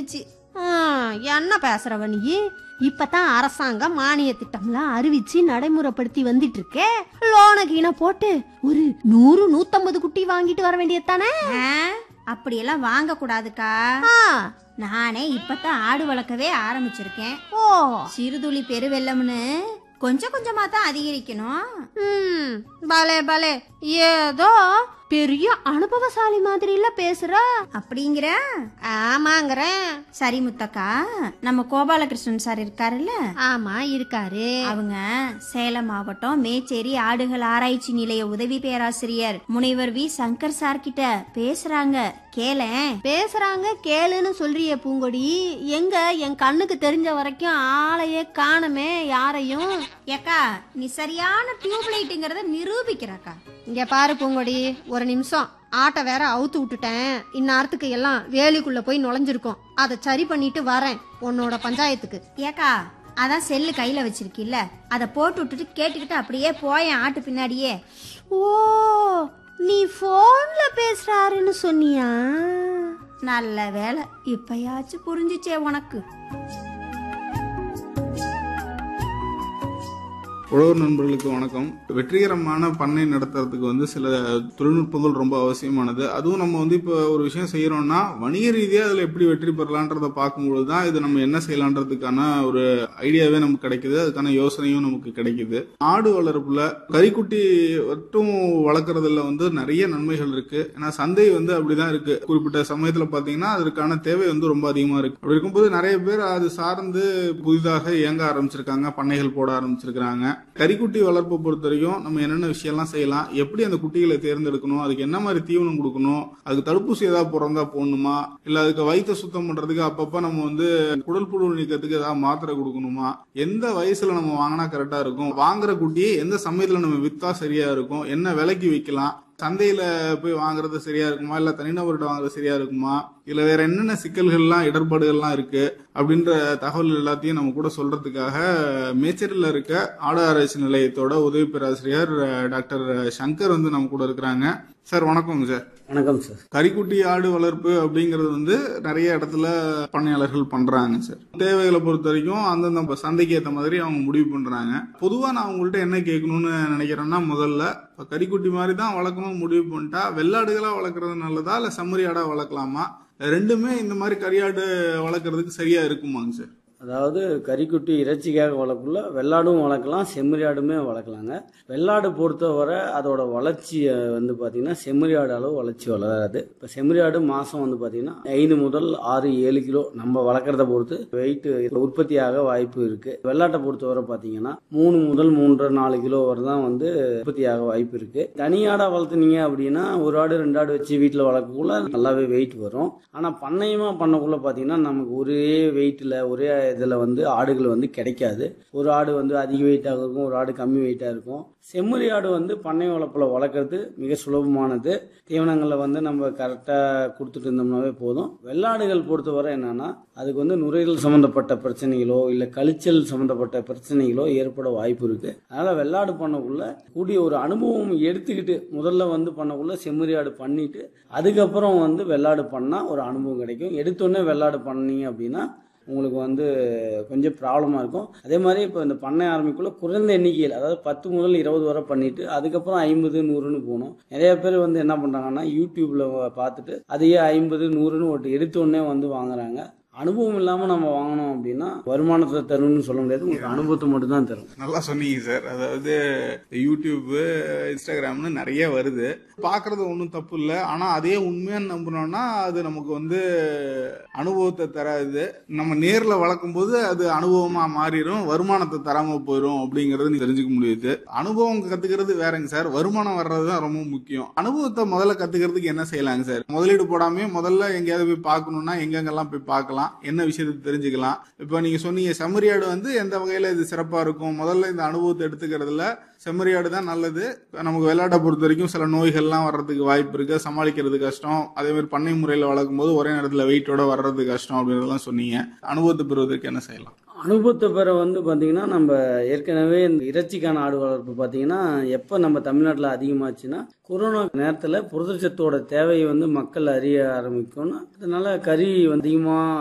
வந்துருச்சு ஹம், என்ன பேசுறவ நீ இப்பதான் அரசாங்கம் மானிய திட்டம்லாம் அறிவிச்சு நடைமுறைப்படுத்தி வந்துட்டு இருக்கே லோன கீன போட்டு ஒரு நூறு நூத்தம்பது குட்டி வாங்கிட்டு வர வேண்டியது தானே ஆ, அப்படியெல்லாம் வாங்க கூடாதுக்கா நானே இப்பதான் ஆடு வளர்க்கவே ஆரம்பிச்சிருக்கேன் ஓ சிறுதுளி பெருவெள்ளம்னு கொஞ்சம் கொஞ்சமா தான் அதிகரிக்கணும் ம், பலே பலே ஏதோ பெரிய அனுபவசாலி மாதிரி இல்ல பேசுற அப்படிங்கிற ஆமாங்கிறேன் சரி முத்தக்கா நம்ம கோபாலகிருஷ்ணன் சார் இருக்காருல்ல ஆமா இருக்காரு அவங்க சேலம் மாவட்டம் மேச்சேரி ஆடுகள் ஆராய்ச்சி நிலைய உதவி பேராசிரியர் முனைவர் வி சங்கர் சார் கிட்ட பேசுறாங்க கேளேன் பேசுறாங்க கேளுன்னு சொல்றியே பூங்கொடி எங்க என் கண்ணுக்கு தெரிஞ்ச வரைக்கும் ஆளையே காணமே யாரையும் ஏக்கா நீ சரியான டியூப் லைட்டுங்கிறத நிரூபிக்கிறாக்கா இங்க பாரு பூங்கொடி ஒரு நிமிஷம் ஆட்டை வேற அவுத்து விட்டுட்டேன் இந்நேரத்துக்கு எல்லாம் வேலிக்குள்ள போய் நுழைஞ்சிருக்கோம் அதை சரி பண்ணிட்டு வரேன் உன்னோட பஞ்சாயத்துக்கு ஏக்கா அதான் செல்லு கையில வச்சிருக்கில்ல அதை போட்டு விட்டுட்டு கேட்டுக்கிட்டு அப்படியே போயேன் ஆட்டு பின்னாடியே ஓ நீ போன்ல பேசுறாருன்னு சொன்னியா நல்ல வேலை இப்பயாச்சும் புரிஞ்சுச்சே உனக்கு உழவர் நண்பர்களுக்கு வணக்கம் வெற்றிகரமான பண்ணை நடத்துறதுக்கு வந்து சில தொழில்நுட்பங்கள் ரொம்ப அவசியமானது அதுவும் நம்ம வந்து இப்போ ஒரு விஷயம் செய்யறோம்னா வணிக ரீதியாக அதில் எப்படி வெற்றி பெறலான்றத பார்க்கும்பொழுது தான் இது நம்ம என்ன செய்யலான்றதுக்கான ஒரு ஐடியாவே நமக்கு கிடைக்குது அதுக்கான யோசனையும் நமக்கு கிடைக்குது ஆடு வளர்ப்புல கறிக்குட்டி மட்டும் வளர்க்குறதுல வந்து நிறைய நன்மைகள் இருக்கு ஏன்னா சந்தை வந்து அப்படிதான் இருக்கு குறிப்பிட்ட சமயத்துல பாத்தீங்கன்னா அதற்கான தேவை வந்து ரொம்ப அதிகமா இருக்கு அப்படி இருக்கும்போது நிறைய பேர் அது சார்ந்து புதிதாக இயங்க ஆரம்பிச்சிருக்காங்க பண்ணைகள் போட ஆரம்பிச்சிருக்காங்க கறிக்குட்டி வளர்ப்பை பொறுத்த வரைக்கும் நம்ம என்னென்ன விஷயம்லாம் செய்யலாம் எப்படி அந்த குட்டிகளை தேர்ந்தெடுக்கணும் அதுக்கு என்ன மாதிரி தீவனம் கொடுக்கணும் அதுக்கு தடுப்பூசி ஏதாவது பிறந்தா போடணுமா இல்ல அதுக்கு வயிற்ற சுத்தம் பண்றதுக்கு அப்பப்ப நம்ம வந்து குடல் புழு நீக்கத்துக்கு ஏதாவது மாத்திரை கொடுக்கணுமா எந்த வயசுல நம்ம வாங்கினா கரெக்டா இருக்கும் வாங்குற குட்டியை எந்த சமயத்துல நம்ம வித்தா சரியா இருக்கும் என்ன விலைக்கு விற்கலாம் சந்தையில போய் வாங்குறது சரியா இருக்குமா இல்ல தனிநபர்கிட்ட வாங்குறது சரியா இருக்குமா இல்ல வேற என்னென்ன சிக்கல்கள்லாம் இடர்பாடுகள்லாம் இருக்கு அப்படின்ற தகவல் எல்லாத்தையும் நம்ம கூட சொல்றதுக்காக மேச்சேரியில் இருக்க ஆடு ஆராய்ச்சி நிலையத்தோட உதவி பேராசிரியர் அஹ், டாக்டர் சங்கர் வந்து நம்ம கூட இருக்கிறாங்க சார் வணக்கங்க சார் வணக்கம் சார் கறிக்குட்டி ஆடு வளர்ப்பு அப்படிங்கிறது வந்து நிறைய இடத்துல பண்ணையாளர்கள் பண்றாங்க சார் தேவைகளை பொறுத்த வரைக்கும் அந்தந்த சந்தைக்கு ஏற்ற மாதிரி அவங்க முடிவு பண்றாங்க பொதுவா நான் உங்கள்கிட்ட என்ன கேட்கணும்னு நினைக்கிறேன்னா முதல்ல இப்ப கறிக்குட்டி மாதிரி தான் வளர்க்கணும் முடிவு பண்ணிட்டா வெள்ளாடுகளா வளர்க்குறது நல்லதா இல்ல செம்மறி ஆடா வளர்க்கலாமா ரெண்டுமே இந்த மாதிரி கறியாடு வளர்க்குறதுக்கு சரியா இருக்குமாங்க சார் அதாவது கறிக்குட்டி இறைச்சிக்காக வளர்க்கல வெள்ளாடும் வளர்க்கலாம் செம்மறியாடுமே வளர்க்கலாங்க வெள்ளாடு பொறுத்தவரை அதோட வளர்ச்சியை வந்து பார்த்தீங்கன்னா செம்மறியாடு அளவு வளர்ச்சி வளராது இப்போ செம்மறியாடு மாதம் வந்து பார்த்தீங்கன்னா ஐந்து முதல் ஆறு ஏழு கிலோ நம்ம வளர்க்குறத பொறுத்து வெயிட் உற்பத்தியாக வாய்ப்பு இருக்குது வெள்ளாட்டை பொறுத்தவரை பார்த்தீங்கன்னா மூணு முதல் மூன்றரை நாலு கிலோ வரை தான் வந்து உற்பத்தியாக வாய்ப்பு இருக்குது தனியாடா வளர்த்துனீங்க அப்படின்னா ஒரு ஆடு ரெண்டு ஆடு வச்சு வீட்டில் வளர்க்கக்குள்ள நல்லாவே வெயிட் வரும் ஆனால் பண்ணையமாக பண்ணக்குள்ள பார்த்தீங்கன்னா நமக்கு ஒரே வெயிட்டில் ஒரே இதில் வந்து ஆடுகள் வந்து கிடைக்காது ஒரு ஆடு வந்து அதிக வெயிட்டாக இருக்கும் ஒரு ஆடு கம்மி வெயிட்டாக இருக்கும் செம்மறி ஆடு வந்து பண்ணை வளர்ப்பில் வளர்க்குறது மிக சுலபமானது தீவனங்களை வந்து நம்ம கரெக்டாக கொடுத்துட்டு இருந்தோம்னாவே போதும் வெள்ளாடுகள் பொறுத்தவரை என்னன்னா அதுக்கு வந்து நுரையீரல் சம்மந்தப்பட்ட பிரச்சனைகளோ இல்லை கழிச்சல் சம்மந்தப்பட்ட பிரச்சனைகளோ ஏற்பட வாய்ப்பு இருக்கு அதனால வெள்ளாடு பண்ணக்குள்ள கூடிய ஒரு அனுபவம் எடுத்துக்கிட்டு முதல்ல வந்து பண்ணக்குள்ள செம்மறி ஆடு பண்ணிட்டு அதுக்கப்புறம் வந்து வெள்ளாடு பண்ணால் ஒரு அனுபவம் கிடைக்கும் எடுத்தோடனே வெள்ளாடு பண்ணீங்க அப்படின்னா உங்களுக்கு வந்து கொஞ்சம் ப்ராப்ளமாக இருக்கும் அதே மாதிரி இப்போ இந்த பண்ணை ஆரம்பிக்குள்ள குறைந்த எண்ணிக்கையில் அதாவது பத்து முதல் இருபது வரை பண்ணிட்டு அதுக்கப்புறம் ஐம்பது நூறுன்னு போகணும் நிறைய பேர் வந்து என்ன பண்ணுறாங்கன்னா யூடியூப்ல பார்த்துட்டு அதையே ஐம்பது நூறுன்னு ஒரு எடுத்த உடனே வந்து வாங்குறாங்க அனுபவம் இல்லாமல் நம்ம வாங்கினோம் அப்படின்னா வருமானத்தை தரும்னு சொல்ல முடியாது உங்களுக்கு அனுபவத்தை மட்டும் தான் தரும் நல்லா சொன்னீங்க சார் அதாவது யூடியூப் இன்ஸ்டாகிராம்னு நிறைய வருது பார்க்கறது ஒன்றும் தப்பு இல்லை ஆனால் அதே உண்மையான நம்புனோம்னா அது நமக்கு வந்து அனுபவத்தை தராது நம்ம நேரில் வளர்க்கும் போது அது அனுபவமா மாறிடும் வருமானத்தை தராம போயிடும் அப்படிங்கறது நீங்க தெரிஞ்சுக்க முடியுது அனுபவம் கத்துக்கிறது வேறங்க சார் வருமானம் வர்றது தான் ரொம்ப முக்கியம் அனுபவத்தை முதல்ல கத்துக்கிறதுக்கு என்ன செய்யலாங்க சார் முதலீடு போடாம முதல்ல எங்கேயாவது போய் பார்க்கணும்னா எங்கெங்கெல்லாம் போய் பார்க்கலாம் என்ன விஷயத்தை தெரிஞ்சுக்கலாம் இப்போ நீங்க சொன்னீங்க செம்மறியாடு வந்து எந்த வகையில இது சிறப்பா இருக்கும் முதல்ல இந்த அனுபவத்தை எடுத்துக்கிறதுல செம்மறியாடு தான் நல்லது நமக்கு விளையாட்டை பொறுத்த வரைக்கும் சில நோய்கள்லாம் வர்றதுக்கு வாய்ப்பு இருக்கு சமாளிக்கிறது கஷ்டம் அதே மாதிரி பண்ணை முறையில் வளர்க்கும் போது ஒரே நேரத்தில் வெயிட்டோட வர்றது கஷ்டம் அப்படின்றதெல்லாம் சொன்னீங்க அனுபவத்தை பெறுவதற்கு என்ன செய்யலாம் அனுபவத்தை பெற வந்து பார்த்தீங்கன்னா நம்ம ஏற்கனவே இந்த இறைச்சிக்கான ஆடு வளர்ப்பு பார்த்தீங்கன்னா எப்போ நம்ம தமிழ்நாட்டில் அதிகமாச்சுன்னா கொரோனா நேரத்தில் புரதச்சத்தோட தேவையை வந்து மக்கள் அறிய ஆரம்பிக்கும்னா அதனால கறி வந்து அதிகமாக